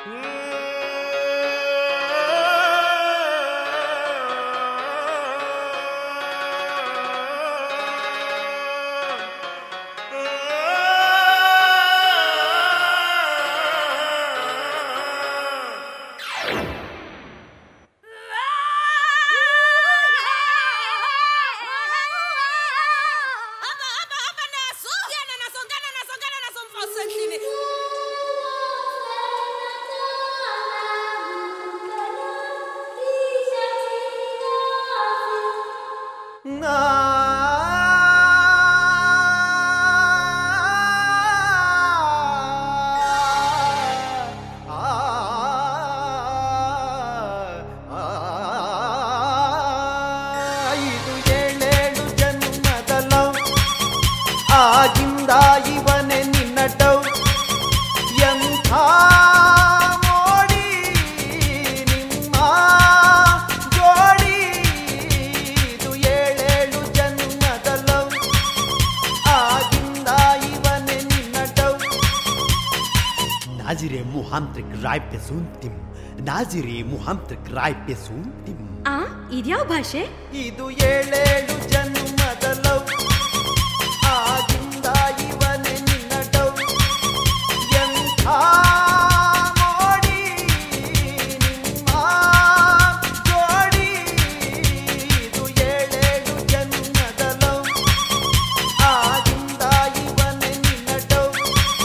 ಇದು ಏಳೇಳು ಜನ್ಮದ ಲವ್ ಆಗಿಂದ ಇವನೇ ನಿನ್ನ ಡವ್ ಎಂಥ ಮೋಡಿ ನಿಮ್ಮ ಜೋಡಿ ಇದು ಏಳೇಳು ಜನ್ಮದ ಲವ್ ಆಗಿಂದ ಇವನೇ ನಿನ್ನ ಡವ್ नाजिरे मुहांत्रिक राय पे सुनतिम नाजिरे मुहांत्रिक राय पे सुनतिम ಆ ಇದ್ಯಾವ ಭಾಷೆ ಇದು ಏಳೇಳು ಜನ್ಮದ ಲವ್ ಆಗಿಂದ ಇವನೇ ನಿನ್ನ ಡವ್ ಎಂಥ ಮೋಡಿ ನಿಮ್ಮ ಜೋಡಿ ಇದು ಏಳೇಳು ಜನ್ಮದ ಲವ್ ಆಗಿಂದ ಇವನೇ ನಿನ್ನ ಡವ್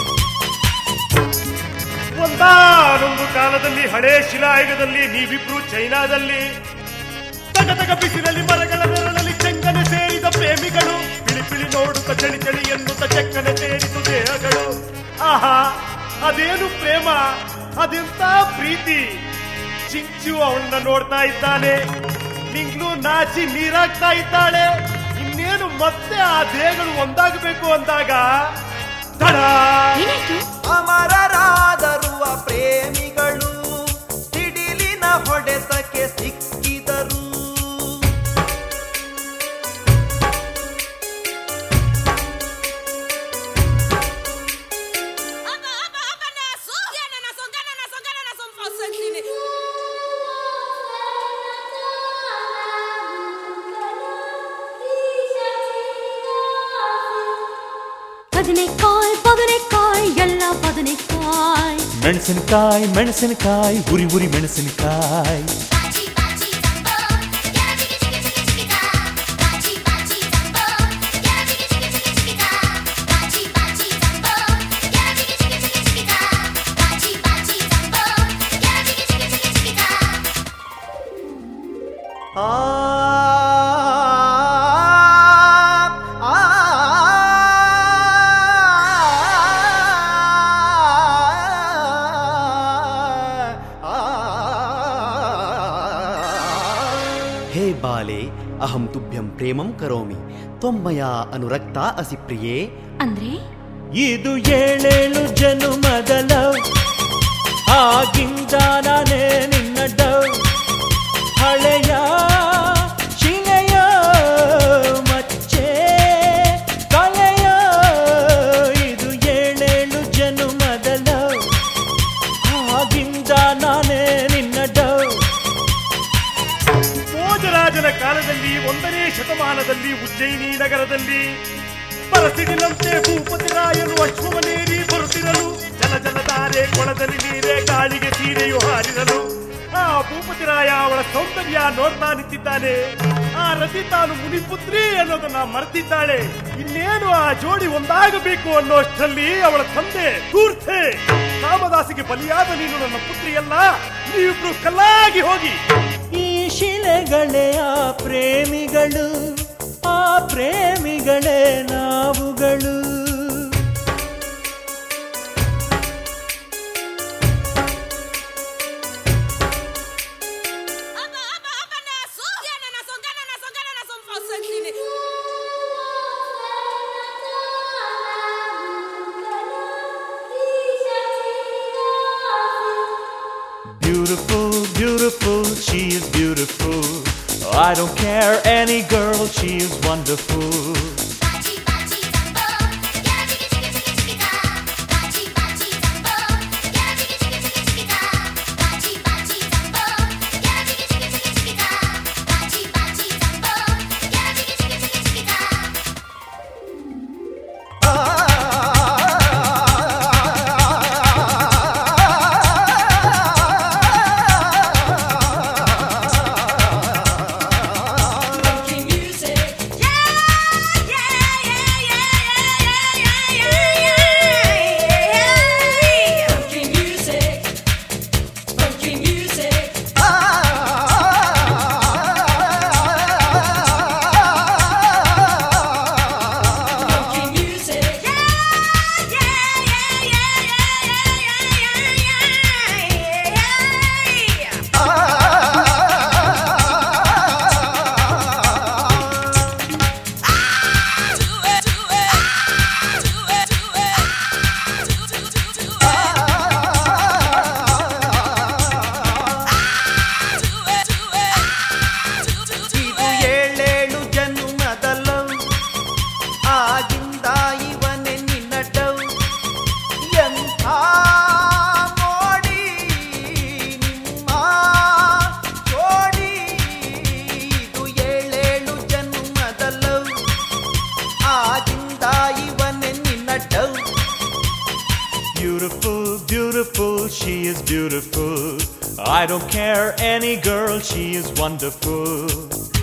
ಒಂದಾನೊಂದು ಕಾಲದಲ್ಲಿ ಹಳೆ ಶಿಲಾಯುಗದಲ್ಲಿ ನೀವಿಬ್ರು ಚೈನಾದಲ್ಲಿ ತಗತಗ ಬಿಸಿಲಲ್ಲಿ ಮರಗಳ ನೆರಳಲ್ಲಿ ಚೆಂಗನೆ ಸೇರಿದ ಪ್ರೇಮಿಗಳು ಪಿಳಿ ಪಿಳಿ ನೋಡುತ್ತ ಚಳಿ ಚಳಿ ಎನ್ನುತ್ತ ಚೆಕ್ಕನೆ ಸೇರಿತು ದೇಹಗಳು ಆಹಾ ಅದೇನು ಪ್ರೇಮ ಅದೆಂತ ಪ್ರೀತಿ ಚಿಂಚು ಅವಳನ್ನ ನೋಡ್ತಾ ಇದ್ದಾನೆ ನಿಂಗ್ಲು ನಾಚಿ ನೀರಾಗ್ತಾ ಇದ್ದಾಳೆ ಇನ್ನೇನು ಮತ್ತೆ ಆ ದೇಹಗಳು ಒಂದಾಗಬೇಕು ಅಂದಾಗ ತಡ ಏನಾಯ್ತು ಅಮರರಾದರು ಆ ಪ್ರೇಮಿಗಳು ಸಿಡಿಲಿನ ಹೊಡೆತಕ್ಕೆ ಸಿಕ್ಕಿದರು ಬದನೆಕಾಯ್ ಬದನೆಕಾಯ್ ಎಲ್ಲ ಬದನೆಕಾಯ್ ಮೆಣಸಿನಕಾಯಿ ಮೆಣಸಿನಕಾಯಿ ಉರಿ ಉರಿ ಮೆಣಸಿನಕಾಯಿ 바지 바지 잠보 야 지기 지기 지기 지기다 바지 바지 잠보 야 지기 지기 지기 지기다 바지 바지 잠보 야 지기 지기 지기 지기다 바지 바지 잠보 야 지기 지기 지기 지기다 ಆ ಆ, ಹೇ ಬಾಲೆ ಅಹಂ ತುಭ್ಯಂ ಪ್ರೇಮಂ ಕರೋಮಿ ತ್ವಮ್ಮಯ ಅನುರಕ್ತ ಅಸಿ ಪ್ರಿಯೇ ಅಂದ್ರೆ ಇದು ಏಳೇಳು ಜನುಮದ ಲವ್ ಆಗಿಂದ ನಾನೇ ನಿನ್ನ ಡವ್ ಹಳೆಯ ಶಿಲೆಯ ಮಚ್ಚೆ ಕಲೆಯ ಇದು ಏಳೇಳು ಜನುಮದ ಲವ್ ಆಗಿಂದ ನಾನೇ ನಿನ್ನ ಡವ್ ಭೋಜರಾಜನ ಕಾಲದಲ್ಲಿ ಒಂದನೇ ಶತಮಾನದಲ್ಲಿ ಉಜ್ಜಯಿನಿ ನಗರದಲ್ಲಿ ಬರಸಿಡಿನಂತೆ ಭೂಪತಿ ರಾಯನು ಅಶ್ವಮನೇರಿ ಬರುತ್ತಿರಲು ಜಲ ಜಲಧಾರೆ ಕೊಳದಲ್ಲಿ ನೀರೇ ಗಾಳಿಗೆ ಸೀರೆಯು ಹಾರಿರಲು ಆ ಭೂಪತಿ ರಾಯ ಅವಳ ಸೌಂದರ್ಯ ನೋಡ್ತಾ ನಿಂತಿದ್ದಾನೆ ಆ ರತಿ ತಾನು ಮುನಿಪುತ್ರಿ ಅನ್ನೋದನ್ನ ಮರೆತಿದ್ದಾಳೆ ಇನ್ನೇನು ಆ ಜೋಡಿ ಒಂದಾಗಬೇಕು ಅನ್ನೋಷ್ಟರಲ್ಲಿ ಅವಳ ತಂದೆ ಕೂರ್ತೆ ಕಾಮದಾಸಿಗೆ ಬಲಿಯಾದ ನೀನು ನನ್ನ ಪುತ್ರಿಯಲ್ಲ ನೀವಿಬ್ರು ಕಲ್ಲಾಗಿ ಹೋಗಿ ಈ ಶಿಲೆಗಳೇ ಆ ಪ್ರೇಮಿಗಳು ಆ ಪ್ರೇಮಿಗಳೇ ನಾವುಗಳು Beautiful, beautiful, she is beautiful. I don't care any girl, she is wonderful. 바지 바지 잠보 야 지기 지기 지기 지기다 바지 바지 잠보 야 지기 지기 지기 지기다 beautiful, she is beautiful. I don't care any girl, she is wonderful.